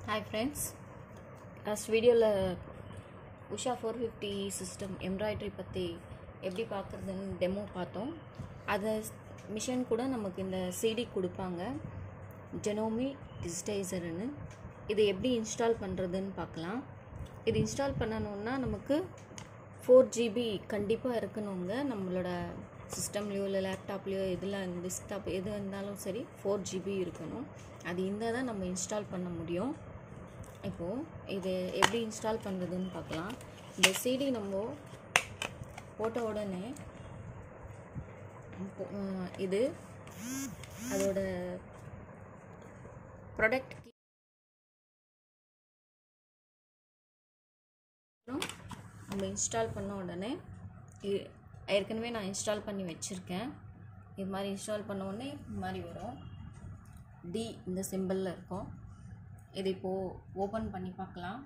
hi friends last வீடியோவில் Usha four fifty system embroidery பற்றி எப்படி பார்க்குறதுன்னு டெமோ பார்த்தோம் அதை மிஷின் கூட நமக்கு இந்த சிடி கொடுப்பாங்க ஜெனோமி டிஜிட்டைசர்னு இது எப்படி இன்ஸ்டால் பண்ணுறதுன்னு பார்க்கலாம் இது இன்ஸ்டால் பண்ணணுன்னா நமக்கு ஃபோர் ஜிபி கண்டிப்பாக இருக்கணுங்க நம்மளோட சிஸ்டம்லேயோ இல்லை லேப்டாப்லேயோ இதில் டெஸ்க்டாப் எது இருந்தாலும் சரி ஃபோர் ஜிபி இருக்கணும் அது இருந்தால் தான் நம்ம இன்ஸ்டால் பண்ண முடியும் இப்போது இது எப்படி இன்ஸ்டால் பண்ணுறதுன்னு பார்க்கலாம் இந்த சிடி நம்ம போட்ட உடனே இப்போ, அஹ், இது அதோட ப்ராடக்ட் நம்ம இன்ஸ்டால் பண்ண உடனே இ- ஏற்கனவே நான் இன்ஸ்டால் பண்ணி வச்சுருக்கேன் இது மாதிரி இன்ஸ்டால் பண்ண உடனே இது மாதிரி வரும் டி இந்த சிம்பிளில் இருக்கும் இது இப்போது ஓப்பன் பண்ணி பார்க்கலாம்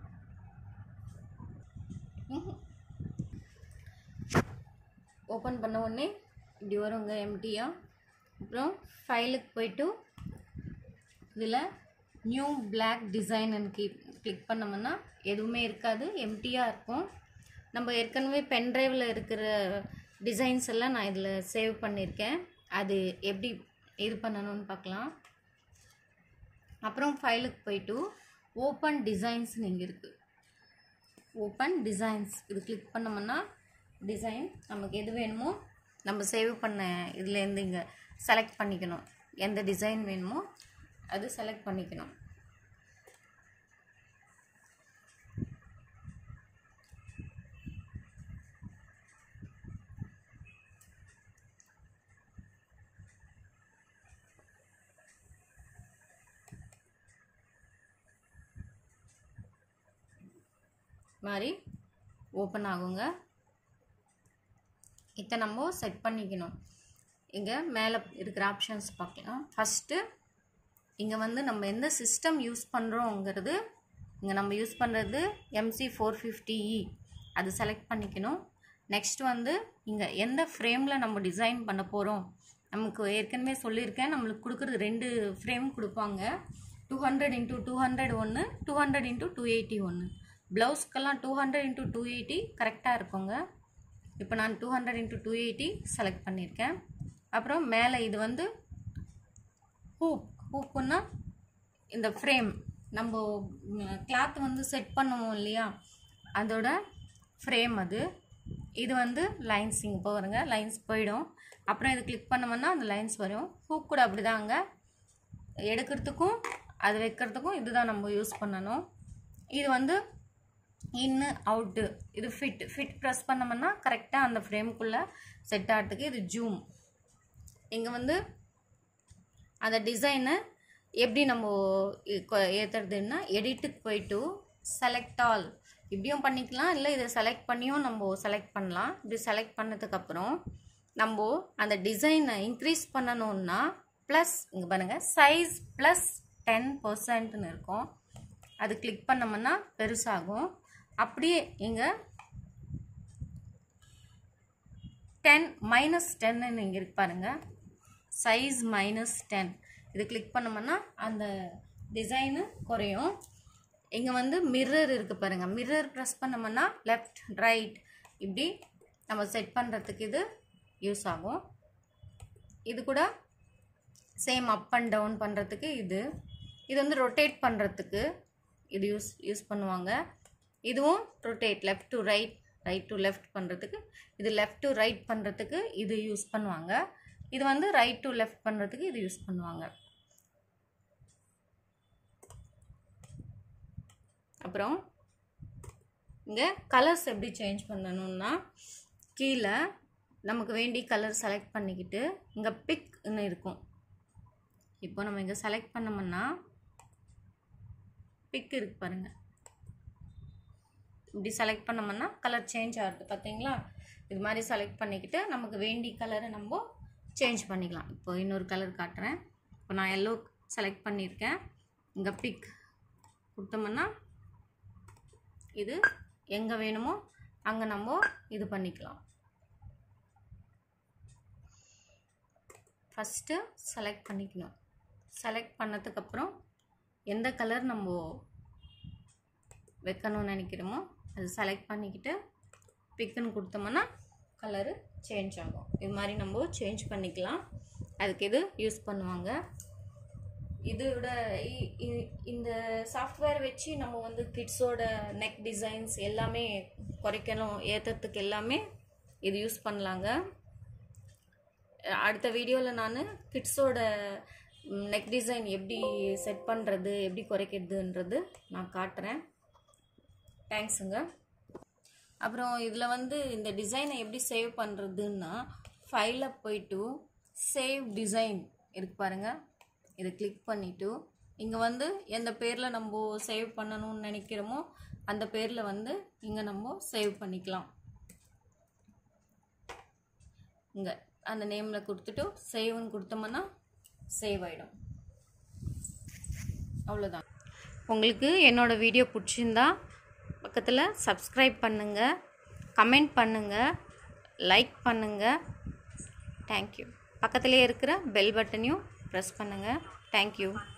ஓப்பன் பண்ண உடனே இப்படி வருங்க எம்டியாக அப்புறம் ஃபைலுக்கு போயிட்டு இதில் new block design click click பண்ணோம்னா எதுவுமே இருக்காது எம்டியாக இருக்கும் நம்ம ஏற்கனவே பென்ட்ரைவில் இருக்கிற டிசைன்ஸ் எல்லாம் நான் இதில் சேவ் பண்ணியிருக்கேன் அது எப்படி இது பண்ணணும்னு பார்க்கலாம் அப்புறம் ஃபைலுக்கு போயிட்டு ஓப்பன் டிசைன்ஸ் இங்கே இருக்குது ஓப்பன் டிசைன்ஸ் இது கிளிக் பண்ணோம்னா டிசைன் நமக்கு எது வேணுமோ நம்ம சேவ் பண்ண இதுலேருந்து இங்கே செலக்ட் பண்ணிக்கணும் எந்த டிசைன் வேணுமோ அது செலக்ட் பண்ணிக்கணும் மாதிரி ஓப்பன் ஆகுங்க இதை நம்ம செட் பண்ணிக்கணும் இங்கே மேலே இருக்கிற ஆப்ஷன்ஸ் பார்க்கலாம் ஃபஸ்ட்டு இங்கே வந்து நம்ம எந்த சிஸ்டம் யூஸ் பண்ணுறோங்கிறது இங்கே நம்ம யூஸ் பண்ணுறது எம்சி ஃபோர் ஃபிஃப்டிஇ அது செலக்ட் பண்ணிக்கணும் நெக்ஸ்ட் வந்து இங்கே எந்த ஃப்ரேமில் நம்ம டிசைன் பண்ண போகிறோம் நமக்கு ஏற்கனவே சொல்லியிருக்கேன் நம்மளுக்கு கொடுக்குறது ரெண்டு ஃப்ரேம் கொடுப்பாங்க two hundred into two hundred ஒன்று two hundred into two eighty ஒன்று ப்ளவுஸ்க்கெல்லாம் two hundred into two eighty கரெக்டாக இருக்குங்க இப்போ நான் two hundred into two eighty select பண்ணியிருக்கேன் அப்புறம் மேலே இது வந்து ஹூப் ஹூப்புன்னா இந்த ஃப்ரேம் நம்ம கிளாத் வந்து செட் பண்ணுவோம் இல்லையா அதோட ஃப்ரேம் அது இது வந்து லைன்ஸ் இங்கே பாருங்க லைன்ஸ் போயிடும் அப்புறம் இது கிளிக் பண்ணோம்னா அந்த லைன்ஸ் வரும் ஹூக் கூட அப்படிதாங்க எடுக்கிறதுக்கும் அது வைக்கிறதுக்கும் இதுதான் நம்ம யூஸ் பண்ணணும் இது வந்து இன்னு அவுட்டு இது ஃபிட் ஃபிட் ப்ரெஸ் பண்ணோம்னா கரெக்டாக அந்த ஃப்ரேம்குள்ளே செட் ஆகிறதுக்கு இது ஜூம் இங்கே வந்து அந்த டிசைனை எப்படி நம்ம இ- கொ- ஏத்துறதுன்னா எடிட்டுக்கு போயிட்டு செலக்ட் ஆல் இப்படியும் பண்ணிக்கலாம் இல்லை இதை செலக்ட் பண்ணியும் நம்ம செலக்ட் பண்ணலாம் இப்படி செலக்ட் பண்ணதுக்கப்புறம் நம்ம அந்த டிசைனை இன்க்ரீஸ் பண்ணணும்னா ப்ளஸ் இங்கே பாருங்கள் சைஸ் ப்ளஸ் டென் பர்சன்ட்னு இருக்கும் அது கிளிக் பண்ணோம்னா பெருசாகும் அப்படியே இங்கே டென் மைனஸ் டென்னு இங்கே இருக்கு பாருங்க சைஸ் மைனஸ் டென் இது கிளிக் பண்ணோம்னா அந்த டிசைனு குறையும் இங்கே வந்து மிரர் இருக்குது பாருங்கள் மிரர் ப்ரெஸ் பண்ணோம்னா லெஃப்ட் ரைட் இப்படி நம்ம செட் பண்ணுறதுக்கு இது யூஸ் ஆகும் இது கூட சேம் அப் அண்ட் டவுன் பண்ணுறதுக்கு இது இது வந்து ரொட்டேட் பண்ணுறதுக்கு இது யூஸ் யூஸ் பண்ணுவாங்க இதுவும் rotate left to right right to left பண்ணுறதுக்கு இது லெஃப்ட் டு ரைட் பண்ணுறதுக்கு இது யூஸ் பண்ணுவாங்க இது வந்து ரைட் டு லெஃப்ட் பண்ணுறதுக்கு இது யூஸ் பண்ணுவாங்க அப்புறம் இங்கே கலர்ஸ் எப்படி சேஞ்ச் பண்ணணும்னா கீழே நமக்கு வேண்டிய கலர் செலக்ட் பண்ணிக்கிட்டு இங்கே பிக்னு இருக்கும் இப்போ நம்ம இங்கே செலக்ட் பண்ணோம்னா பிக் இருக்கு பாருங்க இப்படி செலக்ட் பண்ணோம்னா கலர் சேஞ்ச் ஆகுது பார்த்தீங்களா இது மாதிரி செலக்ட் பண்ணிக்கிட்டு நமக்கு வேண்டிய கலரை நம்ம சேஞ்ச் பண்ணிக்கலாம் இப்போ இன்னொரு கலர் காட்டுறேன் இப்போ நான் எல்லோ செலக்ட் பண்ணியிருக்கேன் இங்கே பிக் கொடுத்தோம்னா இது எங்கே வேணுமோ அங்கே நம்ம இது பண்ணிக்கலாம் ஃபஸ்ட்டு செலக்ட் பண்ணிக்கணும் செலக்ட் பண்ணதுக்கப்புறம் எந்த கலர் நம்ம வைக்கணும்னு நினைக்கிறோமோ அது செலக்ட் பண்ணிக்கிட்டு பிக்குன்னு கொடுத்தோம்னா கலரு சேஞ்ச் ஆகும் இது மாதிரி நம்ம சேஞ்ச் பண்ணிக்கலாம் அதுக்கு இது யூஸ் பண்ணுவாங்க இதோட இ- இ- இந்த சாஃப்ட்வேர் வச்சு நம்ம வந்து கிட்ஸோட நெக் டிசைன்ஸ் எல்லாமே குறைக்கணும் ஏற்றுறதுக்கு எல்லாமே இது யூஸ் பண்ணலாங்க அடுத்த வீடியோவில் நான் கிட்ஸோட நெக் டிசைன் எப்படி செட் பண்ணுறது எப்படி குறைக்கிறதுன்றது நான் காட்டுறேன் தேங்க்ஸுங்க அப்புறம் இதில் வந்து இந்த டிசைனை எப்படி சேவ் பண்ணுறதுன்னா ஃபைலில் போயிட்டு சேவ் டிசைன் இருக்கு பாருங்க இதை கிளிக் பண்ணிவிட்டு இங்கே வந்து எந்த பேரில் நம்ம சேவ் பண்ணணும்னு நினைக்கிறோமோ அந்த பேரில் வந்து இங்கே நம்ம சேவ் பண்ணிக்கலாம் இங்கே அந்த நேமில் கொடுத்துட்டு சேவ்னு கொடுத்தோம்னா சேவ் ஆகிடும் அவ்வளோதான் உங்களுக்கு என்னோட வீடியோ பிடிச்சிருந்தா பக்கத்தில் சப்ஸ்கிரைப் பண்ணுங்கள் கமெண்ட் பண்ணுங்கள் லைக் பண்ணுங்கள் தேங்க்யூ பக்கத்துலேயே இருக்கிற பெல் பட்டனையும் ப்ரெஸ் பண்ணுங்கள் தேங்க்யூ